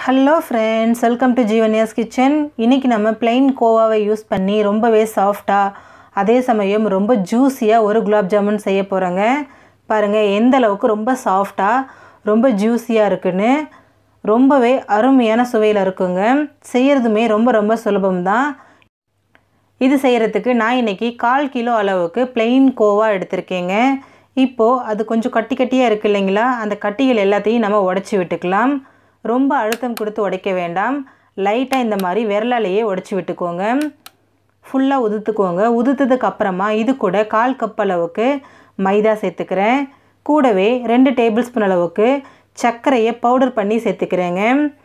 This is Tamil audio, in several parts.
hello friends welcome to Jeevanyas kitchen இன்றைக்கி நம்ம plain கோவாவை யூஸ் பண்ணி ரொம்பவே சாஃப்டாக அதே சமயம் ரொம்ப ஜூஸியாக ஒரு குலாப் ஜாமுன் செய்ய போகிறோங்க பாருங்கள் எந்த அளவுக்கு ரொம்ப சாஃப்டாக ரொம்ப ஜூஸியாக இருக்குன்னு ரொம்பவே அருமையான சுவையில் இருக்குங்க செய்கிறதுமே ரொம்ப ரொம்ப சுலபம்தான் இது செய்கிறதுக்கு நான் இன்றைக்கி கால் கிலோ அளவுக்கு plain கோவா எடுத்திருக்கேங்க இப்போது அது கொஞ்சம் கட்டி கட்டியாக இருக்குது இல்லைங்களா அந்த கட்டிகள் எல்லாத்தையும் நம்ம உடச்சி விட்டுக்கலாம் ரொம்ப அழுத்தம் கொடுத்து உடைக்க வேண்டாம் லைட்டாக இந்த மாதிரி விரலாலேயே உடச்சி விட்டுக்கோங்க ஃபுல்லாக உதுத்துக்கோங்க உதுத்ததுக்கு அப்புறமா இது கூட கால் கப் அளவுக்கு மைதா சேர்த்துக்கிறேன் கூடவே ரெண்டு டேபிள் ஸ்பூன் அளவுக்கு சர்க்கரையை பவுடர் பண்ணி சேர்த்துக்கிறேங்க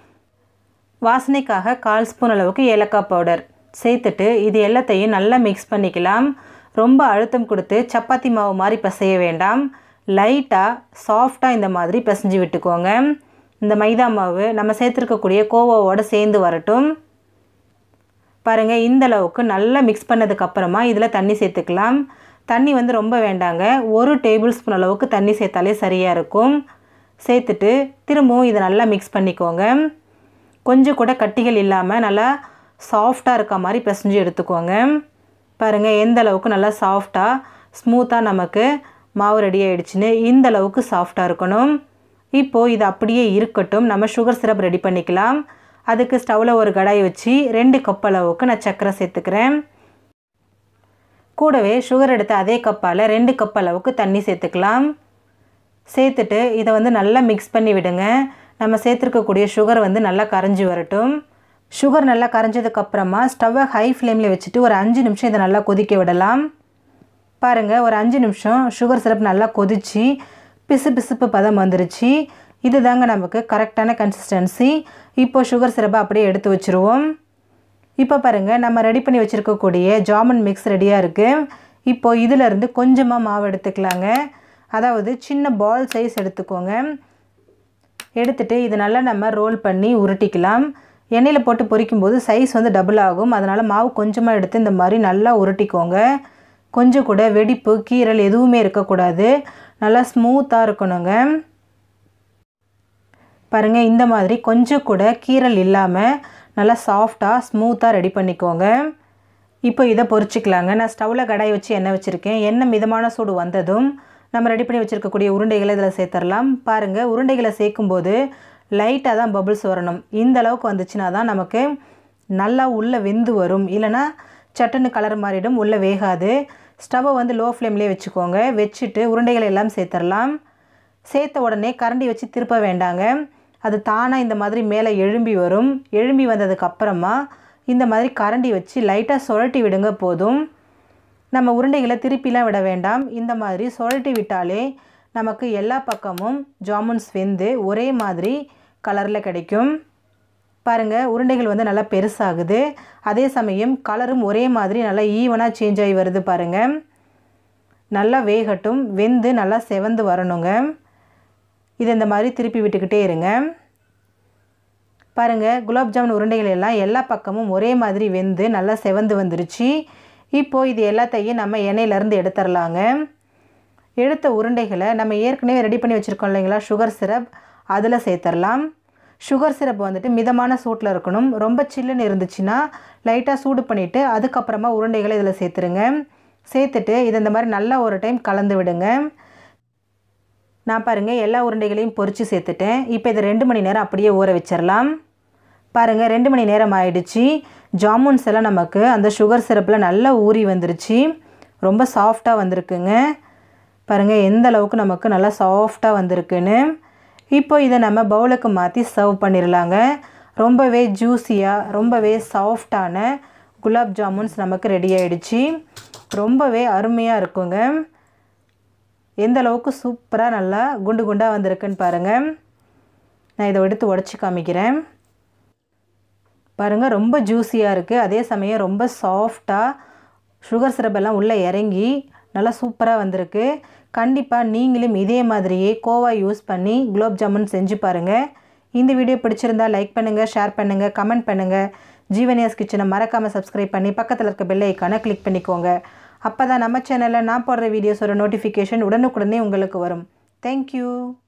வாசனைக்காக கால் ஸ்பூன் அளவுக்கு ஏலக்காய் பவுடர் சேர்த்துட்டு இது எல்லாத்தையும் நல்லா மிக்ஸ் பண்ணிக்கலாம் ரொம்ப அழுத்தம் கொடுத்து சப்பாத்தி மாவு மாதிரி பிசைய வேண்டாம் லைட்டாக சாஃப்டாக இந்த மாதிரி பிசைஞ்சு விட்டுக்கோங்க இந்த மைதா மாவு நம்ம சேர்த்துருக்கக்கூடிய கோவாவோடு சேர்ந்து வரட்டும் பாருங்கள் இந்த அளவுக்கு நல்லா மிக்ஸ் பண்ணதுக்கப்புறமா இதில் தண்ணி சேர்த்துக்கலாம் தண்ணி வந்து ரொம்ப வேண்டாங்க ஒரு டேபிள் ஸ்பூன் அளவுக்கு தண்ணி சேர்த்தாலே சரியாக இருக்கும் சேர்த்துட்டு திரும்பவும் இதை நல்லா மிக்ஸ் பண்ணிக்கோங்க கொஞ்சம் கூட கட்டிகள் இல்லாமல் நல்லா சாஃப்டாக இருக்க மாதிரி பிசைஞ்சு எடுத்துக்கோங்க பாருங்கள் எந்த அளவுக்கு நல்லா சாஃப்டாக ஸ்மூத்தாக நமக்கு மாவு ரெடி ஆகிடுச்சின்னு இந்த அளவுக்கு சாஃப்டாக இருக்கணும் இப்போது இது அப்படியே இருக்கட்டும் நம்ம சுகர் சிரப் ரெடி பண்ணிக்கலாம் அதுக்கு ஸ்டவ்வில் ஒரு கடாய் வச்சு ரெண்டு கப் அளவுக்கு நான் சர்க்கரை சேர்த்துக்கிறேன் கூடவே சுகர் எடுத்த அதே கப்பால் ரெண்டு கப் அளவுக்கு தண்ணி சேர்த்துக்கலாம் சேர்த்துட்டு இதை வந்து நல்லா மிக்ஸ் பண்ணி விடுங்க நம்ம சேர்த்துருக்கக்கூடிய சுகர் வந்து நல்லா கரைஞ்சி வரட்டும் சுகர் நல்லா கரைஞ்சதுக்கப்புறமா ஸ்டவ்வை ஹை ஃப்ளேமில் வச்சுட்டு ஒரு அஞ்சு நிமிஷம் இதை நல்லா கொதிக்க விடலாம் பாருங்கள் ஒரு அஞ்சு நிமிஷம் சுகர் சிரப் நல்லா கொதிச்சு பிசு பிசுப்பு பதம் வந்துருச்சு இது தாங்க நமக்கு கரெக்டான கன்சிஸ்டன்சி இப்போ சுகர் சிரப்பை அப்படியே எடுத்து வச்சுருவோம் இப்போ பாருங்கள் நம்ம ரெடி பண்ணி வச்சுருக்கக்கூடிய ஜாமன் மிக்ஸ் ரெடியாக இருக்குது இப்போது இதிலேருந்து கொஞ்சமாக மாவு எடுத்துக்கலாங்க அதாவது சின்ன பால் சைஸ் எடுத்துக்கோங்க எடுத்துகிட்டு இது நல்லா நம்ம ரோல் பண்ணி உருட்டிக்கலாம் எண்ணெயில் போட்டு பொரிக்கும்போது சைஸ் வந்து டபுள் ஆகும் அதனால் மாவு கொஞ்சமாக எடுத்து இந்த மாதிரி நல்லா உருட்டிக்கோங்க கொஞ்சம் கூட வெடிப்பு கீரல் எதுவுமே இருக்கக்கூடாது நல்லா ஸ்மூத்தாக இருக்கணுங்க பாருங்கள் இந்த மாதிரி கொஞ்சம் கூட கீரல் இல்லாமல் நல்லா சாஃப்டாக ஸ்மூத்தாக ரெடி பண்ணிக்கோங்க இப்போ இதை பொரிச்சிக்கலாங்க நான் ஸ்டவ்வில் கடாய் வச்சு எண்ணெய் வச்சுருக்கேன் எண்ணெய் மிதமான சூடு வந்ததும் நம்ம ரெடி பண்ணி வச்சுருக்கக்கூடிய உருண்டைகளை இதில் சேர்த்துடலாம் பாருங்கள் உருண்டைகளை சேர்க்கும்போது லைட்டாக தான் பபுள்ஸ் வரணும் இந்த அளவுக்கு வந்துச்சுன்னா தான் நமக்கு நல்லா உள்ளே வெந்து வரும் இல்லைனா சட்டுன்னு கலர் மாறிடும் உள்ளே வேகாது ஸ்டவ்வை வந்து லோ ஃப்ளேம்லேயே வச்சுக்கோங்க வச்சுட்டு உருண்டைகளை எல்லாம் சேர்த்துடலாம் சேர்த்த உடனே கரண்டி வச்சு திருப்ப வேண்டாங்க அது தானாக இந்த மாதிரி மேலே எழும்பி வரும் எழும்பி வந்ததுக்கு அப்புறமா இந்த மாதிரி கரண்டி வச்சு லைட்டாக சுழட்டி விடுங்க போதும் நம்ம உருண்டைகளை திருப்பிலாம் விட வேண்டாம் இந்த மாதிரி சுழட்டி விட்டாலே நமக்கு எல்லா பக்கமும் ஜாமுன்ஸ் வெந்து ஒரே மாதிரி கலரில் கிடைக்கும் பாருங்கள் உருண்டைகள் வந்து நல்லா பெருசாகுது அதே சமயம் கலரும் ஒரே மாதிரி நல்லா ஈவனாக சேஞ்ச் ஆகி வருது பாருங்கள் நல்லா வேகட்டும் வெந்து நல்லா செவந்து வரணுங்க இது இந்த மாதிரி திருப்பி விட்டுக்கிட்டே இருங்க பாருங்கள் குலாப் ஜாமுன் உருண்டைகள் எல்லாம் எல்லா பக்கமும் ஒரே மாதிரி வெந்து நல்லா செவந்து வந்துருச்சு இப்போது இது எல்லாத்தையும் நம்ம எண்ணெயிலேருந்து எடுத்துடலாங்க எடுத்த உருண்டைகளை நம்ம ஏற்கனவே ரெடி பண்ணி வச்சுருக்கோம் இல்லைங்களா சுகர் சிரப் அதில் சேர்த்துடலாம் சுகர் சிரப் வந்துட்டு மிதமான சூட்டில் இருக்கணும் ரொம்ப சில்லுன்னு இருந்துச்சுன்னா லைட்டாக சூடு பண்ணிவிட்டு அதுக்கப்புறமா உருண்டைகளை இதில் சேர்த்துருங்க சேர்த்துட்டு இது இந்த மாதிரி நல்லா ஒரு டைம் கலந்து விடுங்க நான் பாருங்கள் எல்லா உருண்டைகளையும் பொறிச்சு சேர்த்துட்டேன் இப்போ இதை ரெண்டு மணி நேரம் அப்படியே ஊற வச்சிடலாம் பாருங்கள் ரெண்டு மணி நேரம் ஆயிடுச்சு ஜாமுன்ஸ் எல்லாம் நமக்கு அந்த சுகர் சிரப்பில் நல்லா ஊறி வந்துருச்சு ரொம்ப சாஃப்டாக வந்திருக்குங்க பாருங்கள் எந்த அளவுக்கு நமக்கு நல்லா சாஃப்டாக வந்திருக்குன்னு இப்போ இதை நம்ம பவுலுக்கு மாற்றி சர்வ் பண்ணிடலாங்க ரொம்பவே ஜூஸியாக ரொம்பவே சாஃப்டான குலாப் ஜாமுன்ஸ் நமக்கு ரெடி ஆகிடுச்சு ரொம்பவே அருமையாக இருக்குங்க எந்த அளவுக்கு சூப்பராக நல்லா குண்டு குண்டாக வந்திருக்குன்னு பாருங்கள் நான் இதை எடுத்து உடச்சி காமிக்கிறேன் பாருங்கள் ரொம்ப ஜூஸியாக இருக்குது அதே சமயம் ரொம்ப சாஃப்டாக சுகர் சிரப்பெல்லாம் உள்ளே இறங்கி நல்லா சூப்பராக வந்திருக்கு கண்டிப்பாக நீங்களும் இதே மாதிரியே கோவா யூஸ் பண்ணி குலோப் ஜாமுன் செஞ்சு பாருங்கள் இந்த வீடியோ பிடிச்சிருந்தா லைக் பண்ணுங்கள் ஷேர் பண்ணுங்கள் கமெண்ட் பண்ணுங்கள் ஜீவனியாஸ் கிச்சனை மறக்காமல் சப்ஸ்கிரைப் பண்ணி பக்கத்தில் இருக்க பெல் ஐக்கானை கிளிக் பண்ணிக்கோங்க அப்போ தான் நம்ம சேனலில் நான் போடுற வீடியோஸோட நோட்டிஃபிகேஷன் உடனுக்குடனே உங்களுக்கு வரும் தேங்க்யூ